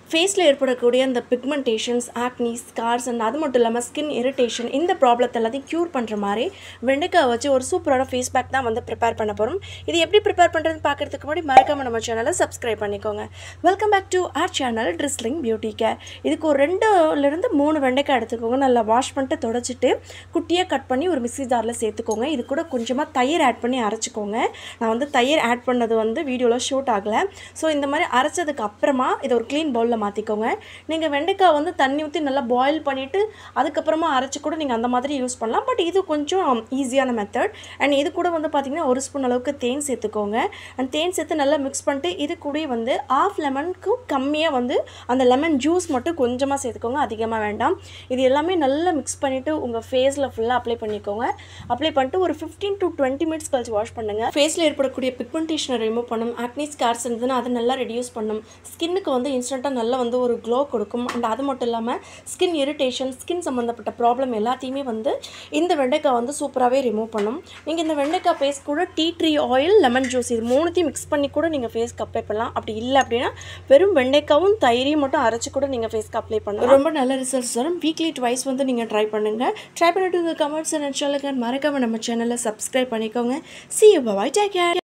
ஃபேஸில் ஏற்படக்கூடிய அந்த பிக்மெண்டேஷன்ஸ் ஆக்னி ஸ்கார்ஸ் அண்ட் அது மட்டும் இல்லாமல் ஸ்கின் இரிட்டேஷன் இந்த ப்ராப்ளத்தை எல்லாத்தையும் க்யூர் பண்ணுற மாதிரி வெண்டைக்காய் வச்சு ஒரு சூப்பரான ஃபேஸ் பேக் தான் வந்து ப்ரிப்பேர் பண்ண போகிறோம் இது எப்படி ப்ரிப்பேர் பண்ணுறதுன்னு பார்க்குறதுக்கு முன்னாடி மறக்காம நம்ம சேனலை சப்ஸ்கிரைப் பண்ணிக்கோங்க welcome back to our channel drizzling beauty care இதுக்கு ஒரு ரெண்டுலேருந்து மூணு வெண்டைக்காய் எடுத்துக்கோங்க நல்லா வாஷ் பண்ணிட்டு தொடச்சிட்டு குட்டியாக கட் பண்ணி ஒரு மிக்ஸி ஜாரில் சேர்த்துக்கோங்க இது கூட கொஞ்சமாக தயிர் ஆட் பண்ணி அரைச்சிக்கோங்க நான் வந்து தயிர் ஆட் பண்ணது வந்து வீடியோவில் ஷூட் ஆகலை ஸோ இந்த மாதிரி அரைச்சதுக்கு அப்புறமா இதை ஒரு க்ளீன் பவுலில் மாற்றிக்கோங்க நீங்கள் வெண்டைக்காய் வந்து தண்ணி ஊற்றி நல்லா பாயில் பண்ணிவிட்டு அதுக்கப்புறமா அரைச்சி கூட நீங்கள் அந்த மாதிரி யூஸ் பண்ணலாம் பட் இது கொஞ்சம் ஈஸியான மெத்தட் அண்ட் இது கூட வந்து பார்த்திங்கன்னா ஒரு ஸ்பூன் அளவுக்கு தேன் சேர்த்துக்கோங்க அண்ட் தேன் சேர்த்து நல்லா மிக்ஸ் பண்ணிட்டு இது கூட வந்து ஆஃப் லெமனுக்கும் கம்மியாக வந்து அந்த லெமன் ஜூஸ் மட்டும் கொஞ்சமாக சேர்த்துக்கோங்க அதிகமாக வேண்டாம் இது எல்லாமே நல்லா மிக்ஸ் பண்ணிவிட்டு உங்கள் ஃபேஸில் ஃபுல்லாக அப்ளை பண்ணிக்கோங்க அப்ளை பண்ணிட்டு ஒரு ஃபிஃப்டீன் டு டுவெண்ட்டி மினிட்ஸ் கழிச்சு வாஷ் பண்ணுங்கள் ஃபேஸில் ஏற்படக்கூடிய பிக்மெண்டேஷனை ரிமூவ் பண்ணும் ஆக்னி ஸ்கார்ஸ் இருந்ததுன்னா அதை நல்லா ரெடியூஸ் பண்ணும் ஸ்கின்னுக்கு வந்து இன்ஸ்டண்ட்டாக நல்லா வந்து ஒரு க்ளோ கொடுக்கும் அண்ட் அது மட்டும் இல்லாமல் ஸ்கின் இரிட்டேஷன் ஸ்கின் சம்மந்தப்பட்ட ப்ராப்ளம் எல்லாத்தையுமே வந்து இந்த வெண்டைக்காய் வந்து சூப்பராகவே ரிமூவ் பண்ணும் நீங்கள் இந்த வெண்டைக்காய் பேஸ்ட் கூட tea tree oil lemon juice இது மூணுத்தையும் மிக்ஸ் பண்ணி கூட நீங்கள் ஃபேஸ்க்கு அப்ளை பண்ணலாம் அப்படி இல்லை அப்படின்னா வெறும் வெண்டைக்காவும் தயிரையும் மட்டும் அரைச்சி கூட நீங்கள் ஃபேஸ்க்கு அப்ளை பண்ணலாம் ரொம்ப நல்ல ரிசல்ட்ஸ் வரும் வீக்லி ட்வைஸ் வந்து நீங்கள் ட்ரை பண்ணுங்கள் ட்ரை பண்ணிட்டு உங்கள் கமெண்ட்ஸ் அண்ட் சொல்லுங்கள் மறக்காமல் நம்ம சேனலை சப்ஸ்கிரைப் பண்ணிக்கோங்க see you bye take care